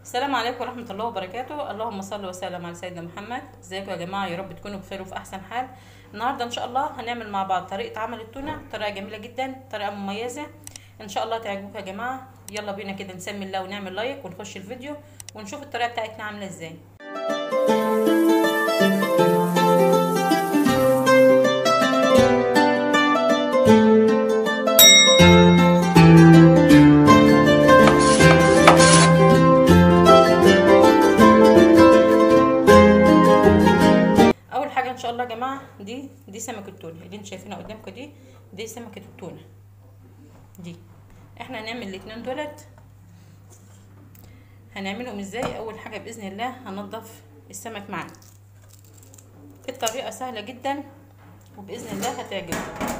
السلام عليكم ورحمة الله وبركاته اللهم صل وسلم على سيدنا محمد ازيكم يا جماعة يا رب تكونوا بخير وفي أحسن حال النهاردة إن شاء الله هنعمل مع بعض طريقة عمل التونة طريقة جميلة جدا طريقة مميزة إن شاء الله تعجبكم يا جماعة يلا بينا كده نسمي الله ونعمل لايك ونخش الفيديو ونشوف الطريقة بتاعتنا عاملة ازاي اول حاجه ان شاء الله يا جماعه دي دي سمكه التونه اللي انتوا شايفينها قدامكم دي دي سمكه التونه دي احنا هنعمل الاتنين دولت هنعملهم ازاي اول حاجه باذن الله هننضف السمك معانا الطريقه سهله جدا وباذن الله هتعجبكم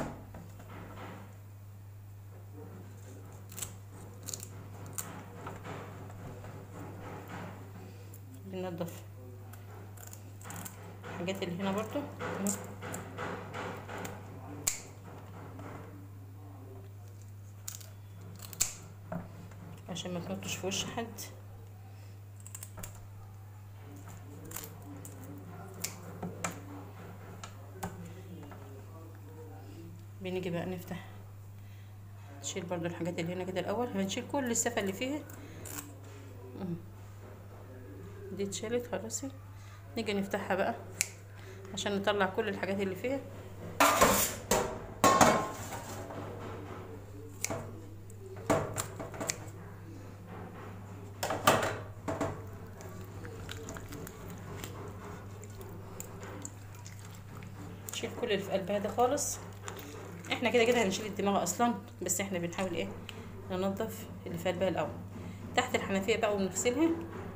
بننضف الحاجات اللي هنا برضو عشان ما تنطش في وش حد بنيجي بقى نفتح نشيل برضو الحاجات اللي هنا كده الاول هنشيل كل السفه اللي فيها دي اتشالت خلاص نيجي نفتحها بقى عشان نطلع كل الحاجات اللي فيها نشيل كل اللي في قلبها ده خالص احنا كده كده هنشيل الدماغ اصلا بس احنا بنحاول ايه ننضف اللي في قلبها الاول تحت الحنفيه بقى ونغسلها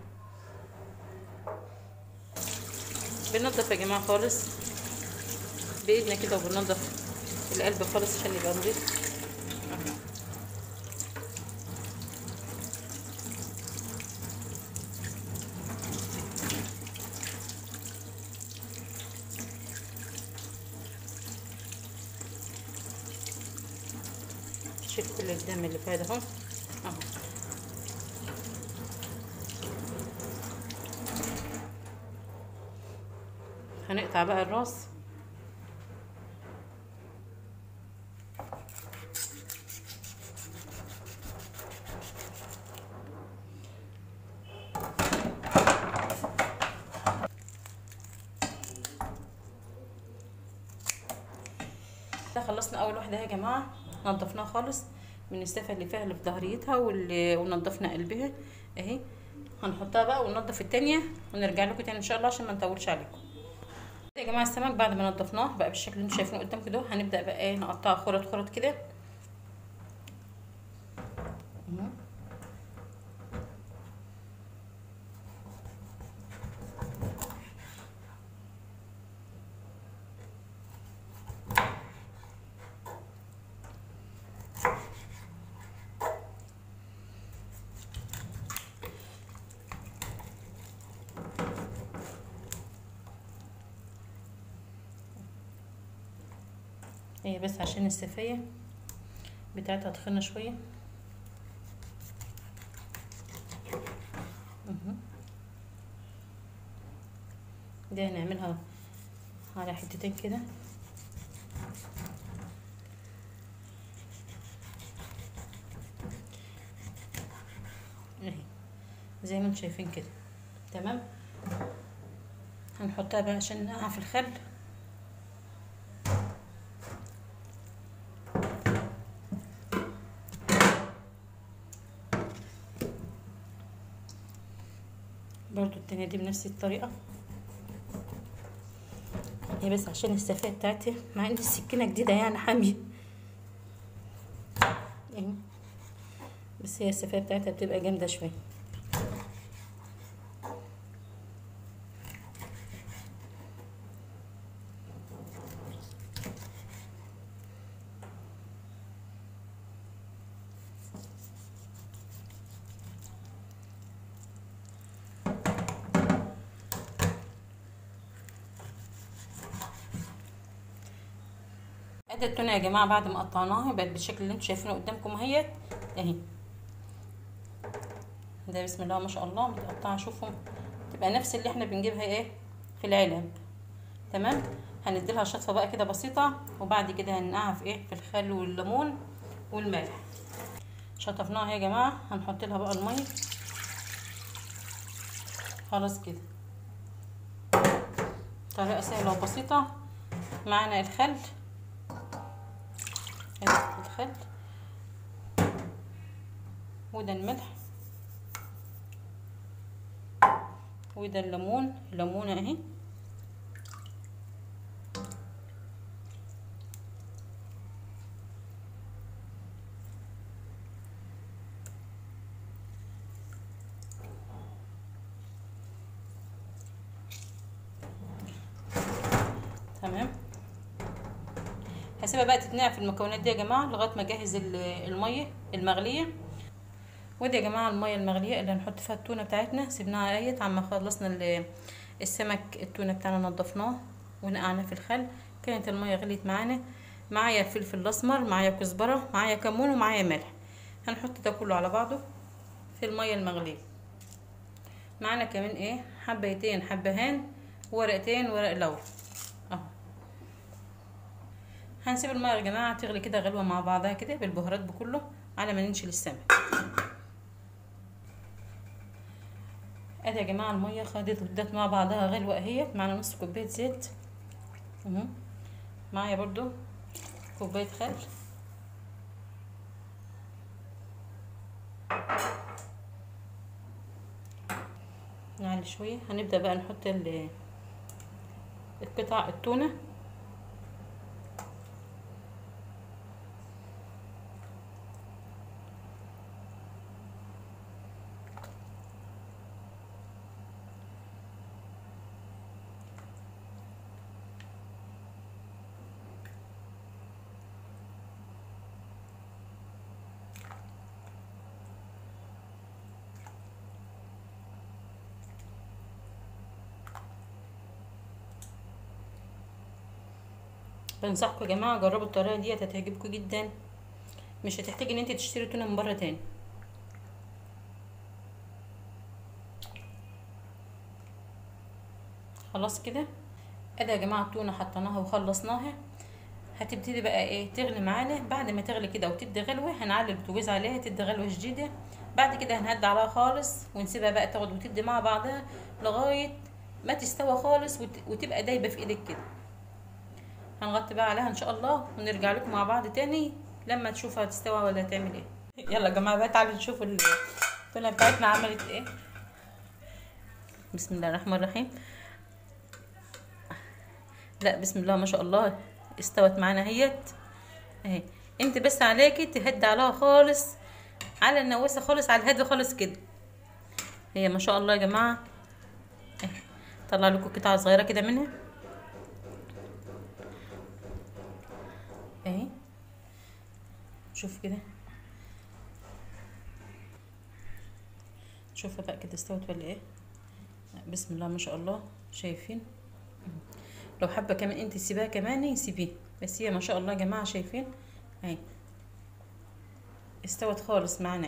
بننضف يا جماعه خالص بايدنا كده وبننضف القلب خالص عشان يبقى نضيف شيل كل الدم اللي فيها ده اهو اهو هنقطع بقى الراس ده خلصنا اول واحده يا جماعه نضفناها خالص من السفه اللي فيها اللي في ظهريتها واللي ونضفنا قلبها اهي هنحطها بقى وننضف التانية ونرجع لكم تاني ان شاء الله عشان ما نطولش عليكم يا جماعه السمك بعد ما نضفناه بقى بالشكل اللي انتم شايفينه قدامكم ده هنبدا بقى ايه نقطعه خرط خرط كده هي بس عشان السفاية بتاعتها تخنة شوية دي هنعملها على حتتين كده اهي زي ما انتم شايفين كده تمام هنحطها بقى عشان نقع في الخل برضو التانية دي بنفس الطريقة هي بس عشان السفاية بتاعتي مع ان السكينة جديدة يعني حامية يعني بس هي السفاية بتاعتها بتبقى جامدة شوية ادي التونه يا جماعه بعد ما قطعناها بقت بالشكل اللي انتم شايفينه قدامكم اهيت اهي ده بسم الله ما شاء الله متقطعه شوفوا تبقى نفس اللي احنا بنجيبها ايه في العلب تمام هنديلها شطفه بقى كده بسيطه وبعد كده هننقعها في ايه في الخل والليمون والملح شطفناها يا جماعه هنحط لها بقى الميه خلاص كده طريقه سهله وبسيطه معانا الخل الخل وده الملح وده الليمون الليمونه اهي تمام هسيبها بقى تتنقع في المكونات دي يا جماعه لغايه ما اجهز الميه المغليه ودي يا جماعه الميه المغليه اللي هنحط فيها التونه بتاعتنا سيبناها ايت عما خلصنا السمك التونه بتاعنا نضفناه ونقعنا في الخل كانت الميه غليت معانا معايا الفلفل الاسمر معايا كزبره معايا كمون ومعايا ملح هنحط ده كله على بعضه في الميه المغليه معانا كمان ايه حبيتين حبهان ورقتين ورق لورا اهو هنسيب الميه يا جماعه تغلي كده غلوه مع بعضها كده بالبهارات بكله على ما ننشل السمك ادي يا جماعه الميه خدت ودت مع بعضها غلوه اهيت معانا نص كوبايه زيت اهو معايا برضو كوبايه خل نعلي شويه هنبدا بقى نحط القطع التونه بنصحكم يا جماعه جربوا الطريقه ديت هتعجبكم جدا مش هتحتاجي ان انت تشتري تونه من بره تاني خلاص كده ادي يا جماعه التونه حطيناها وخلصناها هتبتدي بقى ايه تغلي معانا بعد ما تغلي كده وتدي غلوه هنعلي البوتاجاز عليها تدي غلوه شديده بعد كده هنهدي عليها خالص ونسيبها بقى تاخد وتدي مع بعضها لغايه ما تستوى خالص وتبقى دايبه في ايدك كده هنغطي بقى عليها ان شاء الله ونرجع لكم مع بعض تاني لما تشوفها تستوى ولا تعمل ايه يلا يا جماعه بقى تعالوا نشوف التونه بتاعتنا عملت ايه بسم الله الرحمن الرحيم لا بسم الله ما شاء الله استوت معانا اهيت اهي انت بس عليكي تهدي عليها خالص على النواسه خالص على الهادي خالص كده هي ما شاء الله يا جماعه اهي طلع لكم قطعه صغيره كده منها اهي شوف كده شوفها بقى كده استوت ولا ايه بسم الله ما شاء الله شايفين لو حابه كمان انت تسيبها كمان سيبيه بس هي ما شاء الله يا جماعه شايفين اهي استوت خالص معانا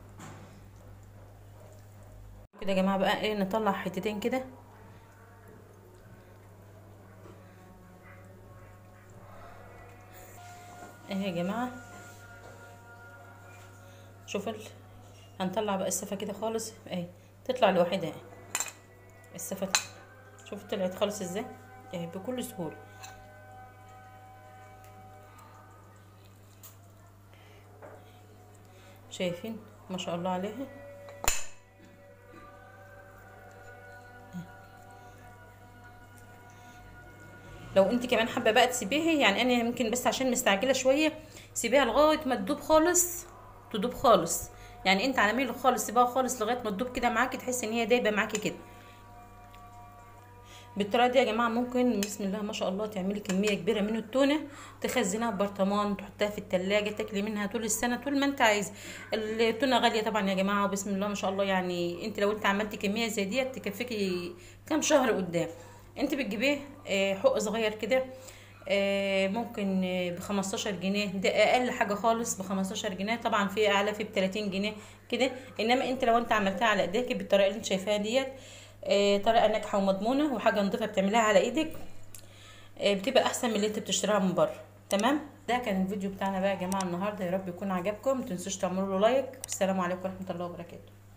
كده يا جماعه بقى ايه نطلع حتتين كده اهي يا جماعه شوفوا هنطلع بقى السفه كده خالص اهي تطلع لوحدها اهي السفه شوفوا طلعت خالص ازاي اهي بكل سهوله شايفين ما شاء الله عليها لو انت كمان حابه بقى تسيبيها يعني انا يمكن بس عشان مستعجله شويه سيبيها لغايه ما تدوب خالص تدوب خالص يعني انت على ميل خالص سيبها خالص لغايه ما تدوب كده معاكي تحسي ان هي دايبه معاكي كده بالطريقه دي يا جماعه ممكن بسم الله ما شاء الله تعملي كميه كبيره من التونه تخزنها في برطمان تحطها في التلاجة تاكلي منها طول السنه طول ما انت عايز التونه غاليه طبعا يا جماعه وبسم الله ما شاء الله يعني انت لو انت عملتي كميه زي ديت تكفيكي كام شهر قدام انت بتجيبيه حق صغير كده آه، ممكن ب 15 جنيه ده اقل حاجه خالص ب 15 جنيه طبعا في اعلى في ب 30 جنيه كده انما انت لو انت عملتها على ايديك بالطريقه اللي انت شايفاها ديت آه، طريقه ناجحه ومضمونه وحاجه نضيفه بتعملها على ايدك آه، بتبقى احسن من اللي انت بتشتريها من بره تمام ده كان الفيديو بتاعنا بقى يا جماعه النهارده يا رب يكون عجبكم متنسوش تعملوا له لايك والسلام عليكم ورحمه الله وبركاته